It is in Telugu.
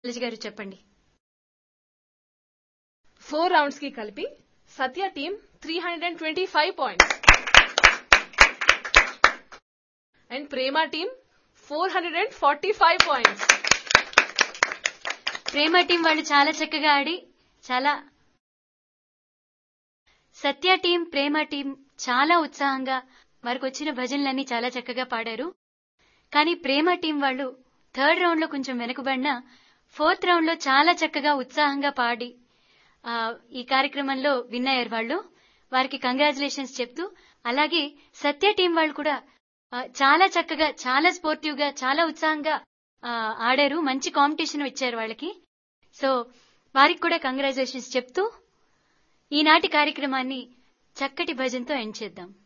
శైలజ గారు చెప్పండి ఫోర్ రౌండ్స్ కి కలిపి Satya team three hundred and twenty five points and Prema team four hundred and forty five points Prema team వాళ్ళు చాలా చక్కగా ఆడి చాలా సత్య టీం ప్రేమ టీం చాలా ఉత్సాహంగా వారికి వచ్చిన భజనలన్నీ చాలా చక్కగా పాడారు కానీ ప్రేమ టీం వాళ్ళు థర్డ్ రౌండ్ లో కొంచెం వెనుకబడిన ఫోర్త్ రౌండ్ లో చాలా చక్కగా ఉత్సాహంగా పాడి ఆ, ఈ కార్యక్రమంలో విన్ అయ్యారు వాళ్ళు వారికి కంగ్రాచులేషన్స్ చెప్తూ అలాగే సత్య టీం వాళ్ళు కూడా ఆ, చాలా చక్కగా చాలా స్పోర్టివ్ గా చాలా ఉత్సాహంగా ఆ, ఆడారు మంచి కాంపిటీషన్ ఇచ్చారు వాళ్ళకి సో వారికి కూడా కంగ్రాచులేషన్స్ చెప్తూ ఈనాటి కార్యక్రమాన్ని చక్కటి భజనతో ఎండ్ చేద్దాం